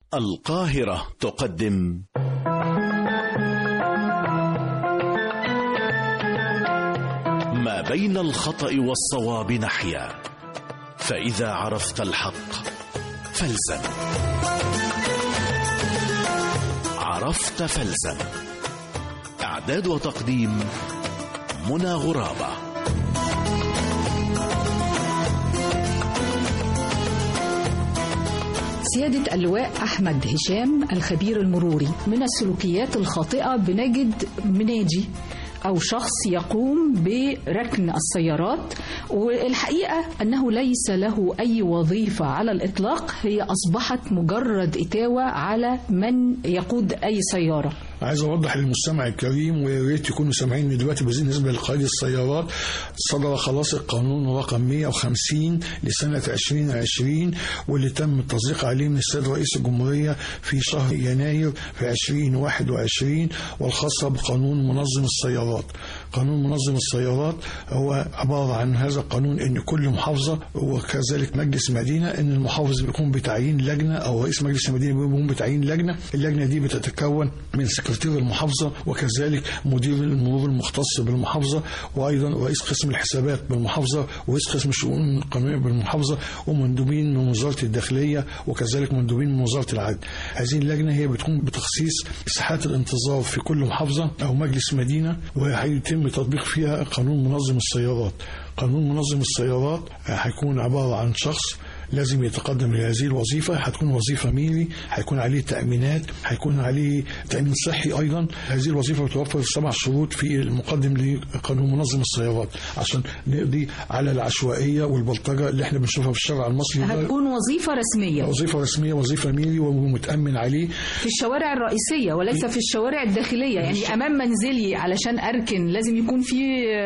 القاهرة تقدم ما بين الخطأ والصواب نحيا فإذا عرفت الحق فالزم عرفت فالزم إعداد وتقديم منى غرابة سيادة اللواء أحمد هشام الخبير المروري من السلوكيات الخاطئة بنجد مناجي أو شخص يقوم بركن السيارات والحقيقة أنه ليس له أي وظيفة على الإطلاق هي أصبحت مجرد إتاوة على من يقود أي سيارة عايز اوضح للمستمع الكريم ويا ريت يكونوا سامعين دلوقتي بالنسبه لقائد السيارات صدر خلاص القانون رقم 150 لسنه 2020 واللي تم التصديق عليه من السيد رئيس الجمهوريه في شهر يناير في 2021 والخاصه بقانون منظم السيارات. قانون منظم السيارات هو عباره عن هذا القانون ان كل محافظه وكذلك مجلس مدينه ان المحافظ بيقوم بتعيين لجنه او رئيس مجلس المدينه بيقوم بتعيين لجنه، اللجنه دي بتتكون من سكرتير المحافظة وكذلك مدير المرور المختص بالمحافظة وأيضا رئيس قسم الحسابات بالمحافظة ورئيس قسم الشؤون القانونية بالمحافظة ومندوبين من وزارة الداخلية وكذلك مندوبين من وزارة العدل هذه اللجنة هي بتقوم بتخصيص ساحات الانتظار في كل محافظة أو مجلس مدينة وهيتم تطبيق فيها قانون منظم السيارات قانون منظم السيارات هيكون عبارة عن شخص لازم يتقدم لهذه الوظيفة هتكون وظيفة ميري هيكون عليه تأمينات هيكون عليه تأمين صحي أيضا هذه الوظيفة بتوفر سبع شروط في المقدم لقانون منظم السيارات عشان نقضي على العشوائية والبلطجة اللي احنا بنشوفها في الشارع المصري هتكون وظيفة رسمية وظيفة رسمية وظيفة ميري ومتأمن عليه في الشوارع الرئيسية وليس في الشوارع الداخلية يعني أمام منزلي علشان أركن لازم يكون في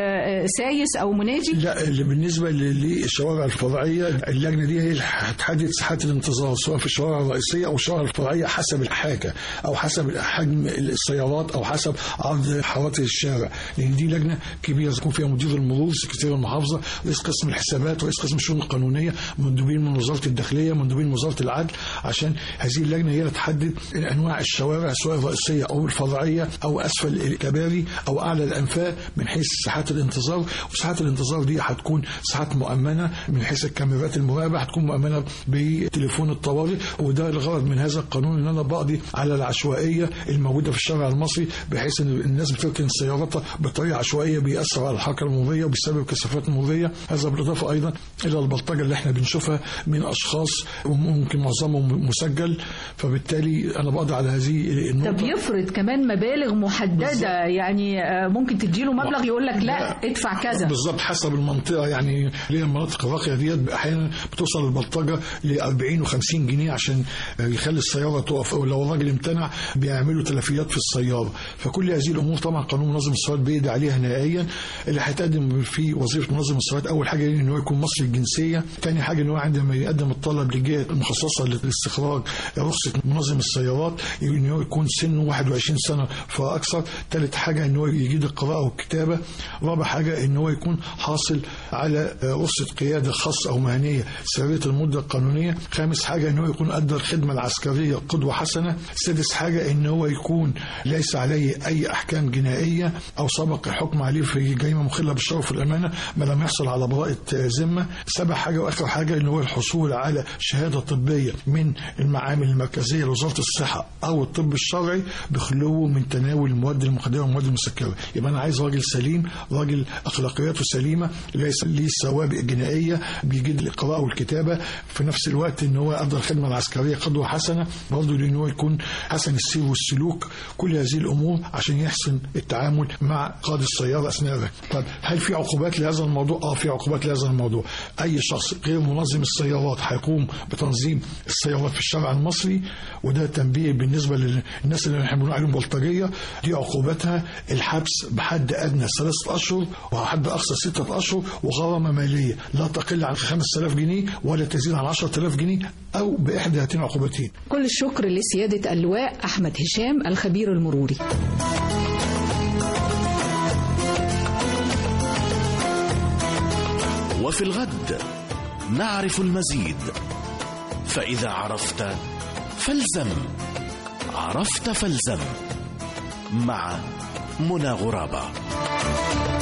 سايس أو مناجي لا اللي بالنسبة للشوارع الفرعية اللجنة دي هي هتحدد ساحات الانتظار سواء في الشوارع الرئيسيه او الشوارع الفرعيه حسب الحاجه او حسب حجم السيارات او حسب عرض حوادث الشارع لان دي لجنه كبيره يكون فيها مدير المرور سكرتير المحافظه رئيس قسم الحسابات ورئيس قسم الشؤون القانونيه مندوبين من وزاره الداخليه مندوبين من وزاره العدل عشان هذه اللجنه هي اللي تحدد انواع الشوارع سواء الرئيسيه او الفرعيه او اسفل الكباري او اعلى الانفاق من حيث ساحات الانتظار وساحات الانتظار دي هتكون ساحات مؤمنه من حيث الكاميرات المراقبه هتكون مؤمنه بتليفون الطوارئ وده الغرض من هذا القانون ان انا بقضي على العشوائيه الموجوده في الشارع المصري بحيث ان الناس بتركن سياراتها بطريقه عشوائيه بيأثر على الحركه المروريه وبيسبب كثافات مروريه هذا بالاضافه ايضا الى البلطجه اللي احنا بنشوفها من اشخاص وممكن معظمهم مسجل فبالتالي انا بقضي على هذه النقطه طب يفرض كمان مبالغ محدده بالزبط. يعني ممكن تديله مبلغ يقول لك لا, لا ادفع كذا بالظبط حسب المنطقه يعني ليه المناطق الراقيه ديت احيانا بتوصل البلطجه ل 40 و50 جنيه عشان يخلي السياره تقف او لو الراجل امتنع بيعملوا تلفيات في السياره فكل هذه الامور طبعا قانون منظم السيارات بيدي عليها نهائيا اللي هيتقدم في وظيفه منظم السيارات اول حاجه ان هو يكون مصري الجنسيه ثاني حاجه ان هو عندما يقدم الطلب للجهه المخصصه لاستخراج رخصه منظم السيارات ان هو يكون سنه 21 سنه فاكثر ثالث حاجه ان هو يجيد القراءه والكتابه رابع حاجه ان هو يكون حاصل على رخصه قياده خاصه او مهنيه سريه المده القانونيه خامس حاجة ان هو يكون أدى الخدمة العسكرية قدوة حسنة سادس حاجة ان هو يكون ليس عليه أي أحكام جنائية أو سبق الحكم عليه في جريمة مخلة بالشرف والأمانة ما لم يحصل على براءة ذمة سابع حاجة وآخر حاجة ان هو الحصول على شهادة طبية من المعامل المركزية لوزارة الصحة أو الطب الشرعي بخلوه من تناول المواد المخدرة والمواد المسكرة يبقى أنا عايز راجل سليم راجل أخلاقياته سليمة ليس ليه سوابق جنائية بيجيد القراءة والكتابة في نفس الوقت ان هو افضل الخدمه العسكريه قدوه حسنه برضه لان هو يكون حسن السير والسلوك كل هذه الامور عشان يحسن التعامل مع قائد السياره اثناء الركب طب هل في عقوبات لهذا الموضوع اه في عقوبات لهذا الموضوع اي شخص غير منظم السيارات هيقوم بتنظيم السيارات في الشارع المصري وده تنبيه بالنسبه للناس اللي احنا بنقول عليهم بلطجيه دي عقوبتها الحبس بحد ادنى ثلاثه اشهر وحد اقصى سته اشهر وغرامه ماليه لا تقل عن 5000 جنيه ولا تزيد عن 10000 جنيه أو بإحدى هاتين العقوبتين كل الشكر لسيادة اللواء أحمد هشام الخبير المروري وفي الغد نعرف المزيد فإذا عرفت فالزم عرفت فالزم مع منى غرابه